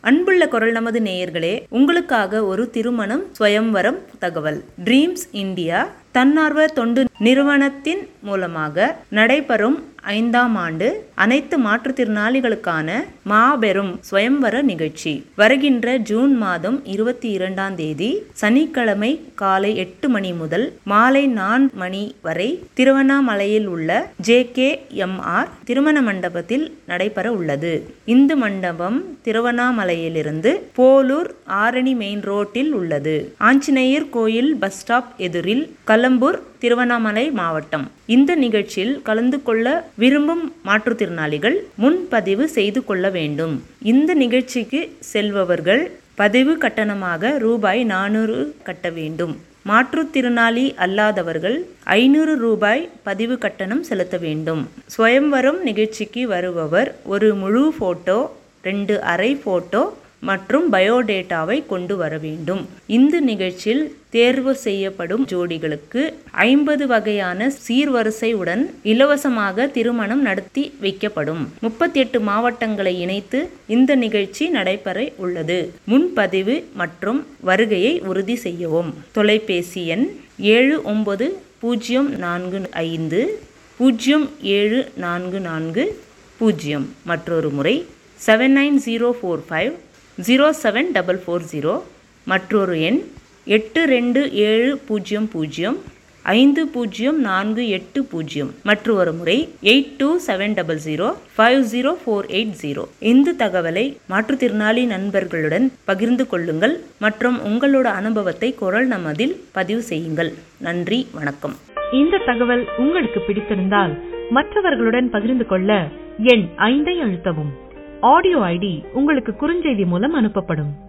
அன்புள்ள குரல் நமது நேயர்களே உங்களுக்காக ஒரு திருமணம் ஸ்வயம்வரம் தகவல் ட்ரீம்ஸ் இந்தியா தன்னார்வ தொண்டு நிறுவனத்தின் மூலமாக நடைபெறும் ஐந்தாம் ஆண்டு அனைத்து மாற்றுத்திறனாளிகளுக்கான மாபெரும் ஸ்வயம்வர நிகழ்ச்சி வருகின்ற ஜூன் மாதம் இருபத்தி இரண்டாம் தேதி சனிக்கிழமை காலை எட்டு மணி முதல் மாலை நான்கு மணி வரை திருவண்ணாமலையில் உள்ள ஜே கே எம் ஆர் திருமண மண்டபத்தில் நடைபெற உள்ளது இந்த மண்டபம் திருவண்ணாமலையிலிருந்து போலூர் ஆரணி மெயின் ரோட்டில் உள்ளது ஆஞ்சநேயர் கோயில் பஸ் ஸ்டாப் எதிரில் கலம்பூர் திருவண்ணாமலை மாவட்டம் இந்த நிகழ்ச்சியில் கலந்து கொள்ள விரும்பும் மாற்றுத்திறனாளிகள் முன்பதிவு செய்து கொள்ள வேண்டும் இந்த நிகழ்ச்சிக்கு செல்பவர்கள் பதிவு கட்டணமாக ரூபாய் நானூறு கட்ட வேண்டும் மாற்றுத்திறனாளி அல்லாதவர்கள் ஐநூறு ரூபாய் பதிவு கட்டணம் செலுத்த வேண்டும் ஸ்வயம்வரம் நிகழ்ச்சிக்கு வருபவர் ஒரு முழு போட்டோ ரெண்டு அரை போட்டோ மற்றும் பயோடேட்டாவை கொண்டு வர வேண்டும் இந்த நிகழ்ச்சியில் தேர்வு செய்யப்படும் ஜோடிகளுக்கு ஐம்பது வகையான சீர்வரிசையுடன் இலவசமாக திருமணம் நடத்தி வைக்கப்படும் முப்பத்தி எட்டு மாவட்டங்களை இணைத்து இந்த நிகழ்ச்சி நடைபெற உள்ளது முன்பதிவு மற்றும் வருகையை உறுதி செய்யவும் தொலைபேசி எண் ஏழு ஒன்பது பூஜ்ஜியம் நான்கு ஐந்து பூஜ்ஜியம் ஏழு நான்கு நான்கு பூஜ்ஜியம் மற்றொரு முறை seven nine zero four five zero seven double four zero மற்றொரு எண் எட்டு ரெண்டு ஏழு பூஜ்ஜியம் பூஜ்ஜியம் ஐந்து பூஜ்ஜியம் நான்கு எட்டு பூஜ்ஜியம் மற்றொரு முறை eight two seven double zero five zero four eight zero இந்த தகவலை மாற்றுத்திறனாளி நண்பர்களுடன் பகிர்ந்து கொள்ளுங்கள் மற்றும் உங்களோட அனுபவத்தை குரல் நமதில் பதிவு செய்யுங்கள் நன்றி வணக்கம் இந்த தகவல் உங்களுக்கு பிடித்திருந்தால் மற்றவர்களுடன் பகிர்ந்து கொள்ள எண் ஐந்தை அழுத்தவும் ஆடியோ ஐடி உங்களுக்கு குறுஞ்செய்தி மூலம் அனுப்பப்படும்